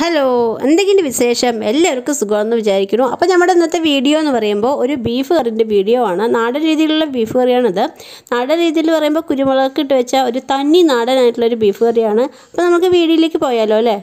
hello എന്തെങ്കിലും വിശേഷം എല്ലാവർക്കും സുഖമെന്ന് വിചാരിക്കുന്നു അപ്പോൾ നമ്മുടെ ഇന്നത്തെ വീഡിയോ എന്ന് പറയുമ്പോൾ ഒരു ബീഫ് കറിൻ്റെ വീഡിയോ ആണ് നാടൻ രീതിയിലുള്ള ബീഫ് കറിയാണിത് നാടൻ രീതിയിൽ പറയുമ്പോൾ കുരുമുളക് ഇട്ട് വെച്ച ഒരു തനി നാടനായിട്ടുള്ള ഒരു ബീഫ് കറിയാണ് അപ്പോൾ നമുക്ക് വീഡിയോയിലേക്ക് പോയാലോ അല്ലേ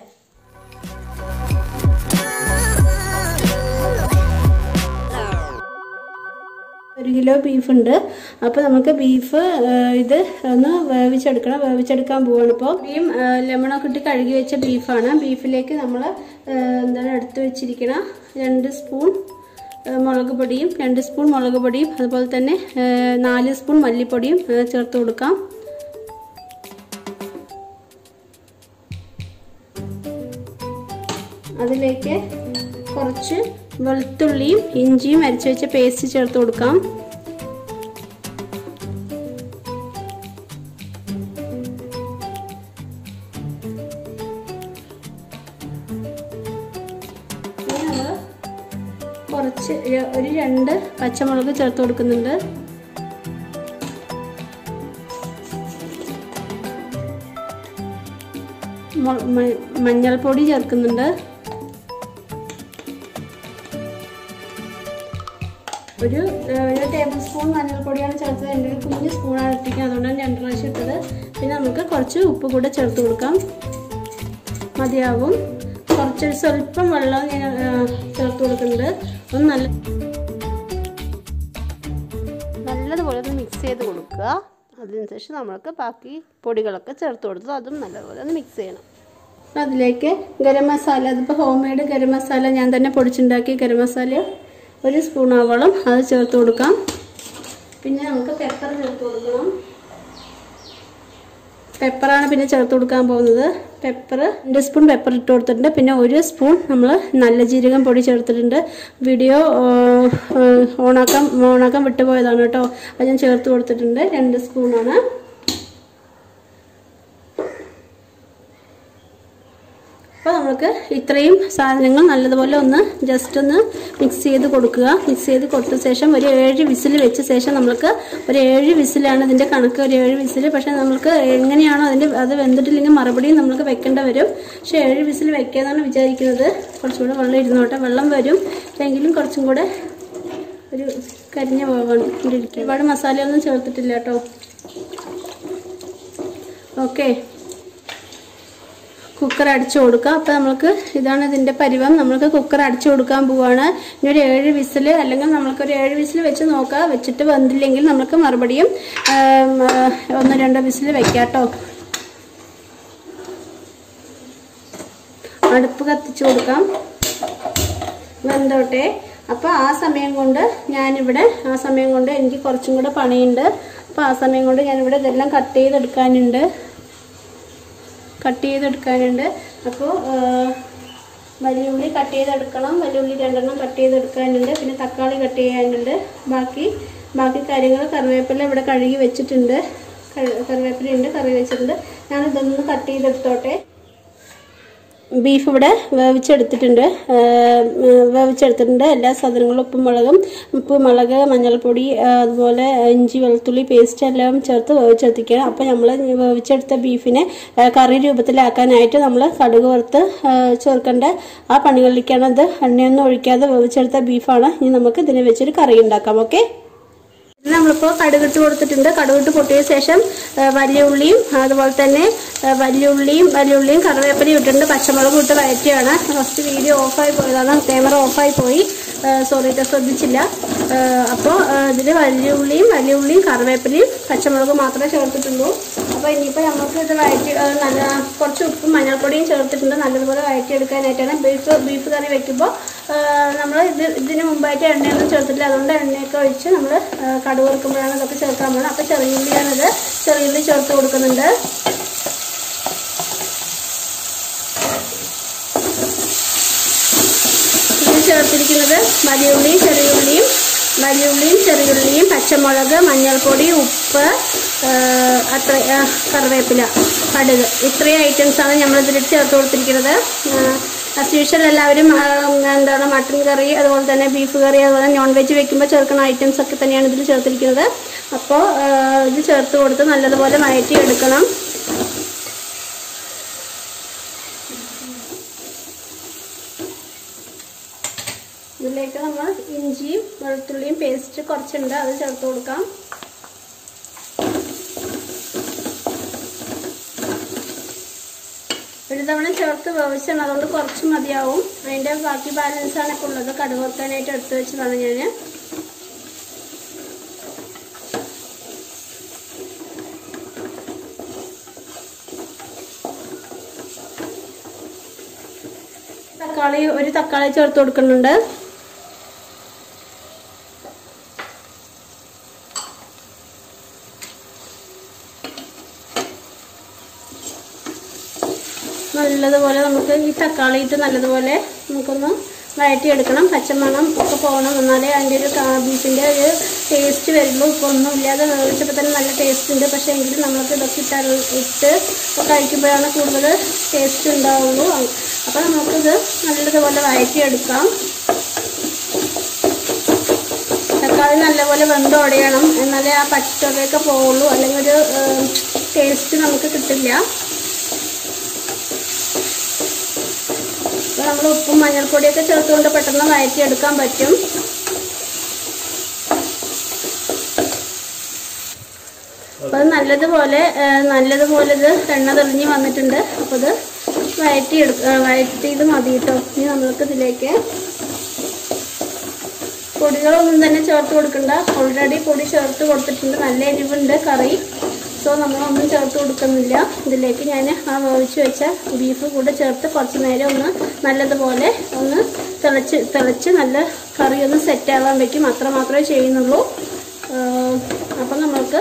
ഒരു കിലോ ബീഫ് ഉണ്ട് അപ്പോൾ നമുക്ക് ബീഫ് ആ, ഇത് ഒന്ന് വേവിച്ചെടുക്കണം വേവിച്ചെടുക്കാൻ പോവാണ് ഇപ്പോൾ ഈ ലെമണൊക്കെ ഇട്ട് കഴുകി വെച്ച ബീഫാണ് ബീഫിലേക്ക് നമ്മൾ എന്താണ് എടുത്ത് വെച്ചിരിക്കണ രണ്ട് സ്പൂൺ ആ, മുളക് പൊടിയും രണ്ട് സ്പൂൺ മുളക് പൊടിയും അതുപോലെ തന്നെ ആ, നാല് സ്പൂൺ മല്ലിപ്പൊടിയും ആ, ചേർത്ത് കൊടുക്കാം അതിലേക്ക് കുറച്ച് വെളുത്തുള്ളിയും ഇഞ്ചിയും അരച്ച് വെച്ച പേസ്റ്റ് ചേർത്ത് കൊടുക്കാം ഇനി നമ്മള് കുറച്ച് ര- ഒരു രണ്ട് പച്ചമുളക് ചേർത്ത് കൊടുക്കുന്നുണ്ട് മൊ- മ- മഞ്ഞൾപ്പൊടി ചേർക്കുന്നുണ്ട് ഒരു ഏഹ്, ഒരു ടേബിൾ സ്പൂൺ മഞ്ഞൾപ്പൊടിയാണ് ചേർത്തത് എൻ്റെ ഒരു കുഞ്ഞ് സ്പൂണാണ് ഇട്ടിരിക്കുന്നത് അതുകൊണ്ടാണ് രണ്ട് പ്രാവശ്യം ഇട്ടത് പിന്നെ നമുക്ക് കുറച്ച് ഉപ്പ് കൂടെ ചേർത്ത് കൊടുക്കാം മതിയാവും കുറച്ച് സ്വല്പം വെള്ളം ഞാൻ ഏഹ്, ചേർത്ത് കൊടുക്കുന്നുണ്ട് ഒന്ന് നല്ല നല്ലതുപോലെ ഒന്ന് മിക്സ് ചെയ്ത് കൊടുക്കുക അതിനുശേഷം നമ്മൾക്ക് ബാക്കി പൊടികളൊക്കെ ചേർത്ത് കൊടുത്ത് അതും നല്ലതുപോലെ ഒന്ന് മിക്സ് ചെയ്യണം അപ്പോൾ അതിലേക്ക് ഗരം മസാല അതിപ്പോൾ ഹോം മെയ്ഡ് ഗരം മസാല ഞാൻ തന്നെ പൊടിച്ചുണ്ടാക്കിയ ഗരം മസാല ഒരു സ്പൂണോളം അത് ചേർത്ത് കൊടുക്കാം പിന്നെ നമുക്ക് പെപ്പർ ചേർത്ത് കൊടുക്കണം പെപ്പറാണ് പിന്നെ ചേർത്ത് കൊടുക്കാൻ പോകുന്നത് പെപ്പർ രണ്ട് സ്പൂൺ പെപ്പർ ഇട്ട് കൊടുത്തിട്ടുണ്ട് പിന്നെ ഒരു സ്പൂൺ നമ്മൾ നല്ല ജീരകം പൊടി ചേർത്തിട്ടുണ്ട് വീഡിയോ ഓണാക്കാൻ ഓണാക്കാൻ വിട്ടുപോയതാണ് കേട്ടോ അത് ഞാൻ ചേർത്ത് കൊടുത്തിട്ടുണ്ട് രണ്ട് സ്പൂണാണ് അപ്പോൾ നമുക്ക് ഇത്രയും സാധനങ്ങൾ നല്ലതുപോലെ ഒന്ന് ജസ്റ്റ് ഒന്ന് മിക്സ് ചെയ്ത് കൊടുക്കുക മിക്സ് ചെയ്ത് കൊടുത്ത ശേഷം ഒരു ഏഴ് വിസിൽ വെച്ച ശേഷം നമുക്ക് ഒരു ഏഴ് വിസിലാണ് ഇതിൻ്റെ കണക്ക് ഒരു ഏഴ് വിസിൽ പക്ഷേ നമുക്ക് എങ്ങനെയാണോ അതിൻ്റെ അത് വെന്തിട്ടില്ലെങ്കിൽ മറുപടിയും നമുക്ക് വെക്കേണ്ട വരും പക്ഷേ ഏഴ് വിസിൽ വെക്കാന്നാണ് വിചാരിക്കുന്നത് കുറച്ചും കൂടെ വെള്ളം ഇരുന്നോട്ടെ വെള്ളം വരും എങ്കിലും കുറച്ചും കൂടെ ഒരു കരിഞ്ഞ പോകാണ്ടിരിക്കും ഒരുപാട് മസാലയൊന്നും ചേർത്തിട്ടില്ല കേട്ടോ ഓക്കെ കുക്കർ അടിച്ചു കൊടുക്കുക അപ്പോൾ നമുക്ക് ഇതാണ് ഇതിൻ്റെ പരിവം നമ്മൾക്ക് കുക്കർ അടിച്ചു കൊടുക്കാൻ പോവാണ് ഇനി ഒരു ഏഴ് വിസിൽ അല്ലെങ്കിൽ നമ്മൾക്ക് ഒരു ഏഴ് വിസിൽ വെച്ച് നോക്കുക വെച്ചിട്ട് വന്നില്ലെങ്കിൽ നമുക്ക് മറുപടിയും ആം, ആ, ഒന്ന് രണ്ടോ വിസിൽ വെക്കാം കേട്ടോ അടുപ്പ് കത്തിച്ചു കൊടുക്കാം വെന്തോട്ടെ അപ്പോൾ ആ സമയം കൊണ്ട് ഞാനിവിടെ ആ സമയം കൊണ്ട് എനിക്ക് കുറച്ചും കൂടെ പണിയുണ്ട് അപ്പോൾ ആ സമയം കൊണ്ട് ഞാനിവിടെ ഇതെല്ലാം കട്ട് ചെയ്തെടുക്കാനുണ്ട് കട്ട് ചെയ്തെടുക്കാനുണ്ട് അപ്പോൾ വലിയ ഉള്ളി കട്ട് ചെയ്തെടുക്കണം വലിയ ഉള്ളി രണ്ടെണ്ണം കട്ട് ചെയ്തെടുക്കാനുണ്ട് പിന്നെ തക്കാളി കട്ട് ചെയ്യാനുണ്ട് ബാക്കി ബാക്കി കാര്യങ്ങൾ കറിവേപ്പില ഇവിടെ കഴുകി വെച്ചിട്ടുണ്ട് കറി- കറിവേപ്പില ഉണ്ട് കറി വെച്ചിട്ടുണ്ട് ഞാൻ ഇതൊന്ന് കട്ട് ചെയ്തെടുത്തോട്ടെ ബീഫ് ഇവിടെ വേവിച്ചെടുത്തിട്ടുണ്ട് ആ, വേവിച്ചെടുത്തിട്ടുണ്ട് എല്ലാ സാധനങ്ങളും ഉപ്പും മുളകും ഉപ്പ് മുളക് മഞ്ഞൾപ്പൊടി ആ, അതുപോലെ ഇഞ്ചി വെളുത്തുള്ളി പേസ്റ്റ് എല്ലാം ചേർത്ത് വേവിച്ചെടുത്തിക്കണം അപ്പോൾ നമ്മൾ വേവിച്ചെടുത്ത ബീഫിനെ ആ, കറി രൂപത്തിലാക്കാനായിട്ട് നമ്മൾ കടുക് വറുത്ത് ആ, ചേർക്കേണ്ട ആ പണികളിലേക്കാണ് ഇത് എണ്ണയൊന്നും ഒഴിക്കാതെ വേവിച്ചെടുത്ത ബീഫാണ് ഇനി നമുക്ക് ഇതിനെ വെച്ചൊരു കറി ഉണ്ടാക്കാം ഓക്കെ ഇത് നമ്മളിപ്പോൾ കടുകിട്ട് കൊടുത്തിട്ടുണ്ട് കടുകിട്ട് പൊട്ടിയ ശേഷം ആ, വലിയ ഉള്ളിയും അതുപോലെ തന്നെ ആ, വലിയ ഉള്ളിയും വലിയ ഉള്ളിയും കറിവേപ്പിലയും ഇട്ടിട്ടുണ്ട് പച്ചമുളകും ഇട്ട് വയറ്റിയാണ് ഫസ്റ്റ് വീഡിയോ ഓഫായി പോയതാണ് ക്യാമറ ഓഫായി പോയി സോറി ഇത് ശ്രദ്ധിച്ചില്ല അപ്പോൾ ഇതിൽ വലിയ ഉള്ളിയും വലിയ ഉള്ളിയും കറിവേപ്പിലയും പച്ചമുളകും മാത്രമേ ചേർത്തിട്ടുള്ളൂ അപ്പോൾ ഇനിയിപ്പോൾ നമുക്ക് ഇത് വയറ്റി ആ, നല്ല കുറച്ച് ഉപ്പും മഞ്ഞൾപ്പൊടിയും ചേർത്തിട്ടുണ്ട് നല്ലതുപോലെ വയറ്റിയെടുക്കാനായിട്ടാണ് ബീഫ് ബീഫ് കറി വെക്കുമ്പോൾ നമ്മൾ ഇത് ഇതിന് മുമ്പായിട്ട് എണ്ണയൊന്നും ചേർത്തിട്ടില്ല അതുകൊണ്ട് എണ്ണയൊക്കെ ഒഴിച്ച് നമ്മൾ കടുക് വറുക്കുമ്പോഴാണ് ഇതൊക്കെ ചേർക്കാൻ പോകുന്നത് അപ്പോൾ ചെറിയുള്ളിയാണിത് ചെറിയുള്ളി ചേർത്ത് കൊടുക്കുന്നുണ്ട് ഇതിൽ ചേർത്തിരിക്കുന്നത് വലിയുള്ളിയും ചെറിയുള്ളിയും വലിയുള്ളിയും ചെറിയുള്ളിയും പച്ചമുളക് മഞ്ഞൾപ്പൊടി ഉപ്പ് ആ, അത്ര ആ, കറിവേപ്പില കടുക് ഇത്രയും ഐറ്റംസാണ് നമ്മളിതിൽ ചേർത്ത് കൊടുത്തിരിക്കുന്നത് ആസ് യൂഷ്വൽ എല്ലാവരും ആ, എന്താണ് മട്ടൺ കറി അതുപോലെ തന്നെ ബീഫ് കറി അതുപോലെ നോൺ വെജ് വെക്കുമ്പോൾ ചേർക്കുന്ന ഐറ്റംസ് ഒക്കെ തന്നെയാണ് ഇതിൽ ചേർത്തിരിക്കുന്നത് അപ്പോൾ ഇത് ചേർത്ത് കൊടുത്ത് നല്ലതുപോലെ വഴറ്റി എടുക്കണം ഇതിലേക്ക് നമ്മൾ ഇഞ്ചിയും വെളുത്തുള്ളിയും പേസ്റ്റ് കുറച്ചുണ്ട് അത് ചേർത്ത് കൊടുക്കാം ഒരു തവണ ചേർത്ത് വേവിച്ചാണ് അതുകൊണ്ട് കുറച്ച് മതിയാവും അതിൻ്റെ ബാക്കി ബാലൻസ് ആണ് ഇപ്പോൾ ഉള്ളത് കടുക് വറുക്കാനായിട്ട് എടുത്തു വെച്ചതാണ് ഞാൻ തക്കാളി ഒരു തക്കാളി ചേർത്ത് കൊടുക്കുന്നുണ്ട് നല്ലതുപോലെ നമുക്ക് ഈ തക്കാളി ഇട്ട് നല്ലതുപോലെ നമുക്കൊന്ന് വഴറ്റിയെടുക്കണം പച്ചമണം ഒക്കെ പോകണം എന്നാലേ അതിൻ്റെ ഒരു ബീഫിൻ്റെ ഒരു ടേസ്റ്റ് വരുള്ളൂ ഇപ്പോൾ ഒന്നും ഇല്ലാതെ വേവിച്ചപ്പോൾ തന്നെ നല്ല ടേസ്റ്റ് ഉണ്ട് പക്ഷേ എങ്കിലും നമ്മൾക്ക് ഇതൊക്കെ ഇട്ട് ഇട്ട് കഴിക്കുമ്പോഴാണ് കൂടുതൽ ടേസ്റ്റ് ഉണ്ടാവുള്ളൂ അപ്പോൾ നമുക്കിത് നല്ലതുപോലെ വഴറ്റിയെടുക്കാം തക്കാളി നല്ലപോലെ വെന്തോടയണം എന്നാലേ ആ പച്ചയൊക്കെ പോവുള്ളൂ അല്ലെങ്കിൽ ഒരു ടേസ്റ്റ് നമുക്ക് കിട്ടില്ല അപ്പോൾ നമ്മൾ ഉപ്പും മഞ്ഞൾപ്പൊടിയൊക്കെ ചേർത്തുകൊണ്ട് പെട്ടെന്ന് വഴറ്റിയെടുക്കാൻ പറ്റും അപ്പോൾ നല്ലതുപോലെ നല്ലതുപോലെ ഇത് എണ്ണ തെളിഞ്ഞ് വന്നിട്ടുണ്ട് അപ്പോൾ ഇത് വഴറ്റിയെടുക്ക വഴറ്റിയത് മതി കേട്ടോ ഇനി നമ്മൾക്ക് ഇതിലേക്ക് പൊടികളൊന്നും തന്നെ ചേർത്ത് കൊടുക്കണ്ട ഓൾറെഡി പൊടി ചേർത്ത് കൊടുത്തിട്ടുണ്ട് നല്ല എരിവുണ്ട് കറി സോ നമ്മളൊന്നും ചേർത്ത് കൊടുക്കുന്നില്ല ഇതിലേക്ക് ഞാൻ ആ വേവിച്ച് വെച്ച ബീഫ് കൂടെ ചേർത്ത് കുറച്ച് നേരം ഒന്ന് നല്ലതുപോലെ ഒന്ന് തിളച്ച് തിളച്ച് നല്ല കറി ഒന്ന് സെറ്റ് ആവാൻ വയ്ക്കും അത്ര മാത്രമേ ചെയ്യുന്നുള്ളൂ അപ്പം നമ്മൾക്ക്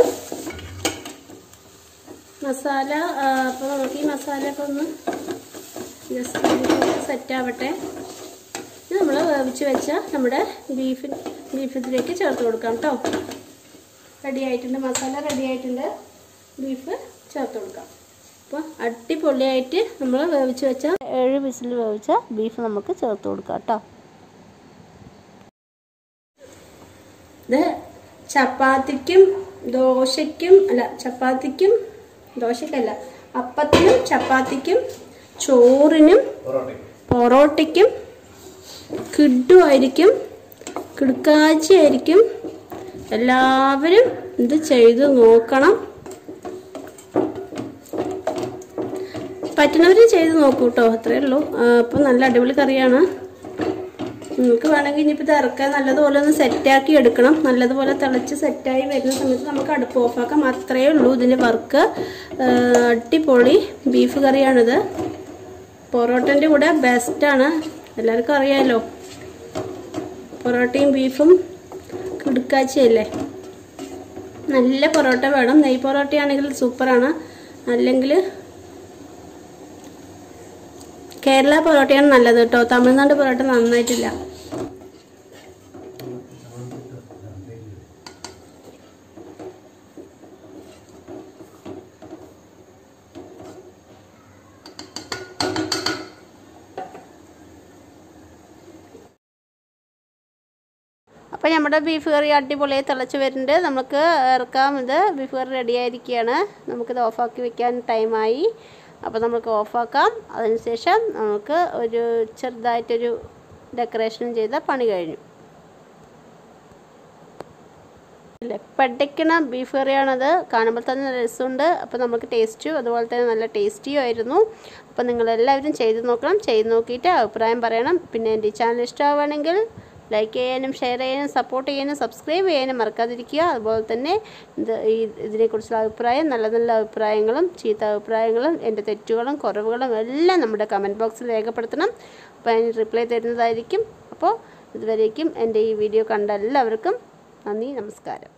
മസാല അപ്പോൾ നമുക്ക് ഈ മസാല ഒക്കെ ഒന്ന് ജസ്റ്റ് സെറ്റ് ആവട്ടെ ഇത് നമ്മൾ വേവിച്ച് വെച്ച നമ്മുടെ ബീഫ് ബീഫ് ഇതിലേക്ക് ചേർത്ത് കൊടുക്കാം കേട്ടോ റെഡി ആയിട്ടുണ്ട് മസാല റെഡി ആയിട്ടുണ്ട് ബീഫ് ചേർത്ത് കൊടുക്കാം അപ്പോൾ അടിപൊളിയായിട്ട് നമ്മൾ വേവിച്ച് വെച്ച ഏഴ് വിസിൽ വേവിച്ച ബീഫ് നമുക്ക് ചേർത്ത് കൊടുക്കാം കേട്ടോ ഇത് ചപ്പാത്തിക്കും ദോശയ്ക്കും അല്ല ചപ്പാത്തിക്കും ദോശയ്ക്കല്ല അപ്പത്തിനും ചപ്പാത്തിക്കും ചോറിനും പൊറോട്ടയ്ക്കും കിഡുമായിരിക്കും കിടുക്കാച്ചയായിരിക്കും എല്ലാവരും ഇത് ചെയ്ത് നോക്കണം പറ്റുന്നവർ ചെയ്ത് നോക്കൂ കേട്ടോ അത്രയേ ഉള്ളൂ അപ്പം നല്ല അടിപൊളി കറിയാണ് നിങ്ങൾക്ക് വേണമെങ്കിൽ ഇനിയിപ്പോൾ ഇത് ഇറക്കാൻ നല്ലതുപോലെ ഒന്ന് സെറ്റാക്കി എടുക്കണം നല്ലതുപോലെ തിളച്ച് സെറ്റായി വരുന്ന സമയത്ത് നമുക്ക് അടുപ്പ് ഓഫാക്കാം അത്രയേ ഉള്ളൂ ഇതിൻ്റെ വർക്ക് അടിപൊളി ബീഫ് കറിയാണിത് പൊറോട്ടൻ്റെ കൂടെ ബെസ്റ്റാണ് എല്ലാവർക്കും അറിയാമല്ലോ പൊറോട്ടയും ബീഫും കിടുക്കാച്ചയല്ലേ നല്ല പൊറോട്ട വേണം നെയ് പൊറോട്ടയാണെങ്കിൽ സൂപ്പറാണ് അല്ലെങ്കിൽ കേരള പൊറോട്ടയാണ് നല്ലത് കേട്ടോ തമിഴ്നാട് പൊറോട്ട നന്നായിട്ടില്ല അപ്പോൾ നമ്മുടെ ബീഫ് കറി അടിപൊളിയായി തിളച്ച് വരുന്നുണ്ട് നമുക്ക് ഇറക്കാം ഇത് ബീഫ് കറി റെഡി ആയിരിക്കുകയാണ് നമുക്കിത് ഓഫാക്കി വെക്കാൻ ടൈമായി അപ്പോൾ നമുക്ക് ഓഫാക്കാം അതിനുശേഷം നമുക്ക് ഒരു ചെറുതായിട്ടൊരു ഡെക്കറേഷൻ ചെയ്ത പണി കഴിഞ്ഞു അല്ലേ പഠിക്കണ ബീഫ് കറിയാണത് കാണുമ്പോൾ തന്നെ നല്ല രസമുണ്ട് അപ്പോൾ നമുക്ക് ടേസ്റ്റും അതുപോലെ തന്നെ നല്ല ടേസ്റ്റിയും ആയിരുന്നു അപ്പോൾ നിങ്ങളെല്ലാവരും ചെയ്ത് നോക്കണം ചെയ്ത് നോക്കിയിട്ട് അഭിപ്രായം പറയണം പിന്നെ എൻ്റെ ഈ ചാനൽ ഇഷ്ടമാവുകയാണെങ്കിൽ ലൈക്ക് ചെയ്യാനും ഷെയർ ചെയ്യാനും സപ്പോർട്ട് ചെയ്യാനും സബ്സ്ക്രൈബ് ചെയ്യാനും മറക്കാതിരിക്കുക അതുപോലെ തന്നെ ഇത് ഈ ഇതിനെക്കുറിച്ചുള്ള അഭിപ്രായം നല്ല നല്ല അഭിപ്രായങ്ങളും ചീത്ത അഭിപ്രായങ്ങളും എൻ്റെ തെറ്റുകളും കുറവുകളും എല്ലാം നമ്മുടെ കമൻറ്റ് ബോക്സിൽ രേഖപ്പെടുത്തണം അപ്പോൾ അതിന് റിപ്ലൈ തരുന്നതായിരിക്കും അപ്പോൾ ഇതുവരേക്കും എൻ്റെ ഈ വീഡിയോ കണ്ട എല്ലാവർക്കും നന്ദി നമസ്കാരം